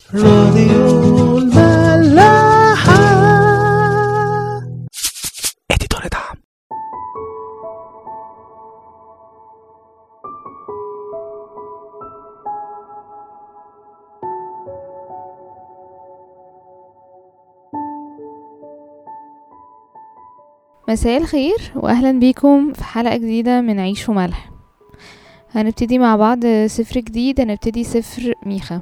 راديو الملاحة اديتور دعم مساء الخير واهلا بيكم في حلقة جديدة من عيش وملح هنبتدي مع بعض سفر جديد هنبتدي سفر ميخا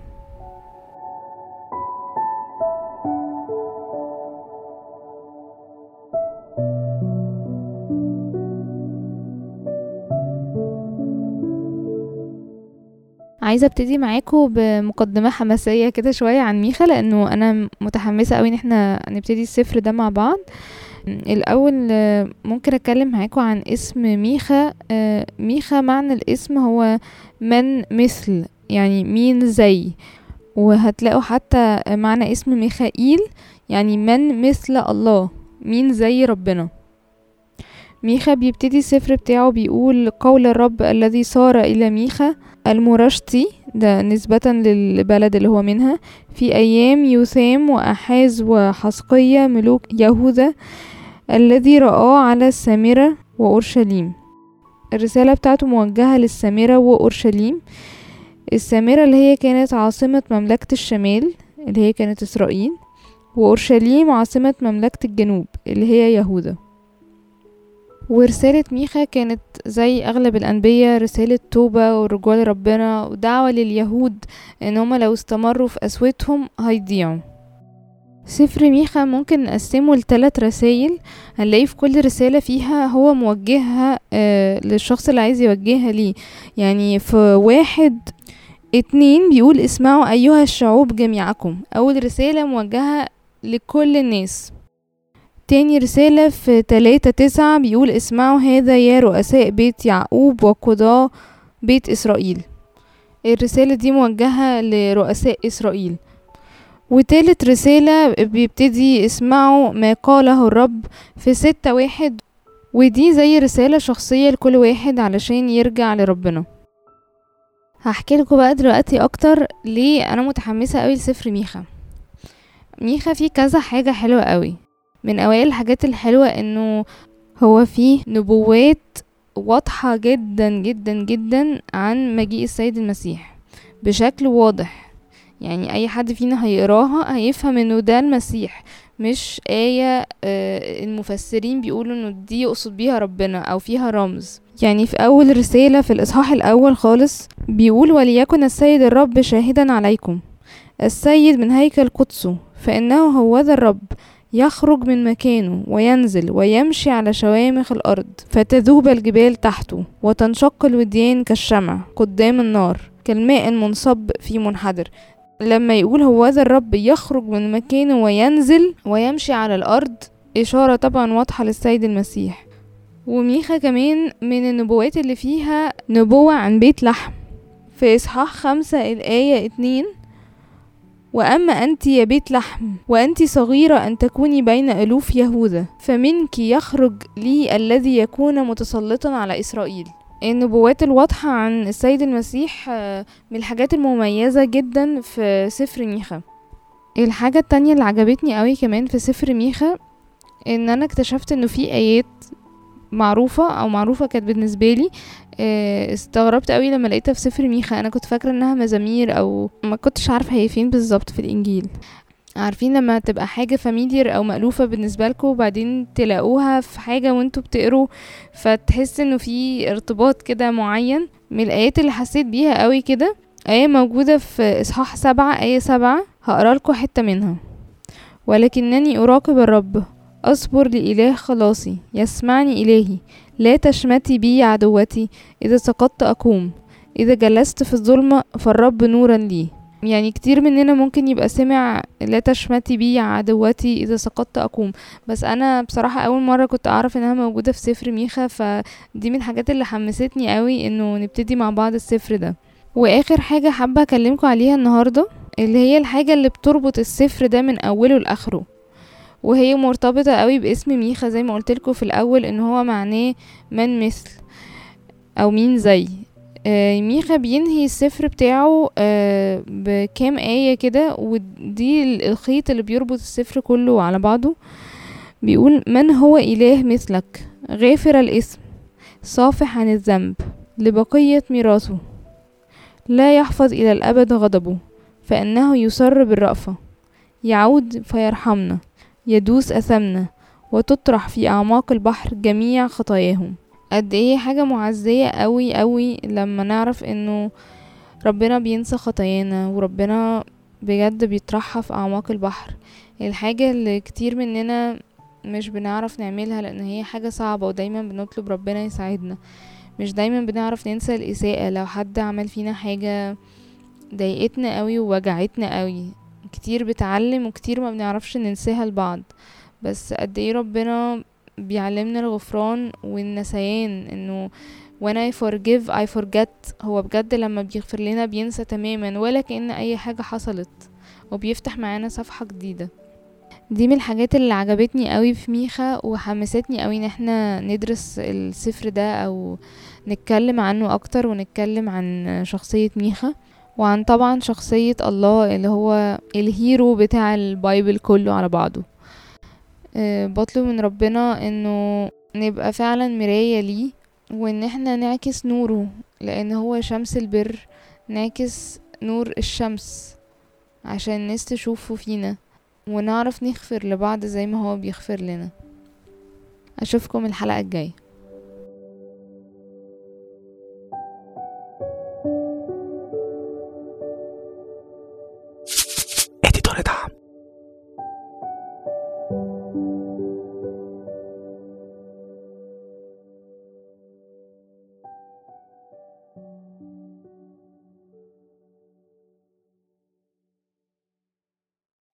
عايزه ابتدي معاكم بمقدمه حماسيه كده شويه عن ميخا لانه انا متحمسه قوي ان احنا نبتدي السفر ده مع بعض الاول آه، ممكن اتكلم معاكم عن اسم ميخا آه، ميخا معنى الاسم هو من مثل يعني مين زي وهتلاقوا حتى معنى اسم ميخائيل يعني من مثل الله مين زي ربنا ميخا بيبتدي السفر بتاعه بيقول قول الرب الذي صار إلى ميخا المرشتي ده نسبة للبلد اللي هو منها في أيام يوثام وأحاز وحسقية ملوك يهوذا الذي رآه على السامرة وأورشليم الرسالة بتاعته موجهة للسامرة وأورشليم السامرة اللي هي كانت عاصمة مملكة الشمال اللي هي كانت إسرائيل وأورشليم عاصمة مملكة الجنوب اللي هي يهوذا ورسالة ميخا كانت زي أغلب الأنبياء رسالة توبة ورجوع لربنا ودعوة لليهود إن هما لو استمروا في قسوتهم هيضيعوا سفر ميخا ممكن نقسمه لثلاث رسائل هنلاقي في كل رسالة فيها هو موجهها آه للشخص اللي عايز يوجهها ليه يعني في واحد اتنين بيقول اسمعوا أيها الشعوب جميعكم أول رسالة موجهة لكل الناس تاني رسالة في تلاتة تسعة بيقول اسمعوا هذا يا رؤساء بيت يعقوب وقضاة بيت إسرائيل الرسالة دي موجهة لرؤساء إسرائيل وتالت رسالة بيبتدي اسمعوا ما قاله الرب في ستة واحد ودي زي رسالة شخصية لكل واحد علشان يرجع لربنا هحكي لكم بقى دلوقتي اكتر ليه انا متحمسة قوي لسفر ميخا ميخا فيه كذا حاجة حلوة قوي من اوائل الحاجات الحلوة انه هو فيه نبوات واضحة جدا جدا جدا عن مجيء السيد المسيح بشكل واضح يعني اي حد فينا هيقراها هيفهم انه ده المسيح مش آية آه، المفسرين بيقولوا انه دي يقصد بيها ربنا او فيها رمز يعني في اول رسالة في الاصحاح الاول خالص بيقول وليكن السيد الرب شاهدا عليكم السيد من هيكل قدسه فانه هو ذا الرب يخرج من مكانه وينزل ويمشي على شوامخ الأرض فتذوب الجبال تحته وتنشق الوديان كالشمع قدام النار كالماء المنصب في منحدر لما يقول هو ذا الرب يخرج من مكانه وينزل ويمشي على الأرض إشارة طبعا واضحة للسيد المسيح وميخا كمان من النبوات اللي فيها نبوة عن بيت لحم في إصحاح خمسة الآية اتنين وأما أنت يا بيت لحم وأنت صغيرة أن تكوني بين ألوف يهوذا فمنك يخرج لي الذي يكون متسلطا على إسرائيل النبوات الواضحة عن السيد المسيح آه، من الحاجات المميزة جدا في سفر ميخا الحاجة التانية اللي عجبتني قوي كمان في سفر ميخا ان انا اكتشفت انه في ايات معروفة او معروفة كانت بالنسبة لي آه، استغربت قوي لما لقيتها في سفر ميخا انا كنت فاكرة انها مزامير او ما كنتش عارفة هي فين بالظبط في الانجيل عارفين لما تبقى حاجة فاميليار او مألوفة بالنسبة لكم وبعدين تلاقوها في حاجة وانتوا بتقروا فتحس انه في ارتباط كده معين من الايات اللي حسيت بيها قوي كده آية موجودة في إصحاح سبعة آية سبعة هقرا لكم حتة منها ولكنني أراقب الرب أصبر لإله خلاصي يسمعني إلهي لا تشمتي بي عدوتي إذا سقطت أقوم إذا جلست في الظلمة فالرب نورا لي يعني كتير مننا ممكن يبقى سمع لا تشمتي بي عدوتي إذا سقطت أقوم بس أنا بصراحة أول مرة كنت أعرف إنها موجودة في سفر ميخا فدي من الحاجات اللي حمستني قوي إنه نبتدي مع بعض السفر ده واخر حاجة حابة اكلمكم عليها النهاردة اللي هي الحاجة اللي بتربط السفر ده من اوله لاخره وهي مرتبطة قوي باسم ميخا زي ما قلتلكوا في الاول ان هو معناه من مثل او مين زي آه، ميخا بينهي السفر بتاعه آه، بكام آية كده ودي ال- الخيط اللي بيربط السفر كله على بعضه بيقول من هو إله مثلك غافر الإثم صافح عن الذنب لبقية ميراثه لا يحفظ إلى الأبد غضبه فإنه يسر بالرأفة يعود فيرحمنا يدوس أثمنا وتطرح في أعماق البحر جميع خطاياهم قد ايه حاجة معزية قوي قوي لما نعرف انه ربنا بينسى خطايانا وربنا بجد بيطرحها في أعماق البحر الحاجة اللي كتير مننا مش بنعرف نعملها لأن هي حاجة صعبة ودايما بنطلب ربنا يساعدنا مش دايما بنعرف ننسى الإساءة لو حد عمل فينا حاجة ضايقتنا قوي ووجعتنا قوي كتير بتعلم وكتير ما بنعرفش ننساها لبعض بس قد ايه ربنا بيعلمنا الغفران والنسيان انه when I forgive I forget هو بجد لما بيغفر لنا بينسى تماما ولا كأن اي حاجة حصلت وبيفتح معانا صفحة جديدة دي من الحاجات اللي عجبتني قوي في ميخا وحمستني قوي ان احنا ندرس السفر ده او نتكلم عنه اكتر ونتكلم عن شخصية ميخا وعن طبعا شخصية الله اللي هو الهيرو بتاع البايبل كله على بعضه أه بطلب من ربنا انه نبقى فعلا مراية ليه وان احنا نعكس نوره لان هو شمس البر نعكس نور الشمس عشان الناس تشوفه فينا ونعرف نغفر لبعض زي ما هو بيغفر لنا اشوفكم الحلقة الجاية اديتور دعم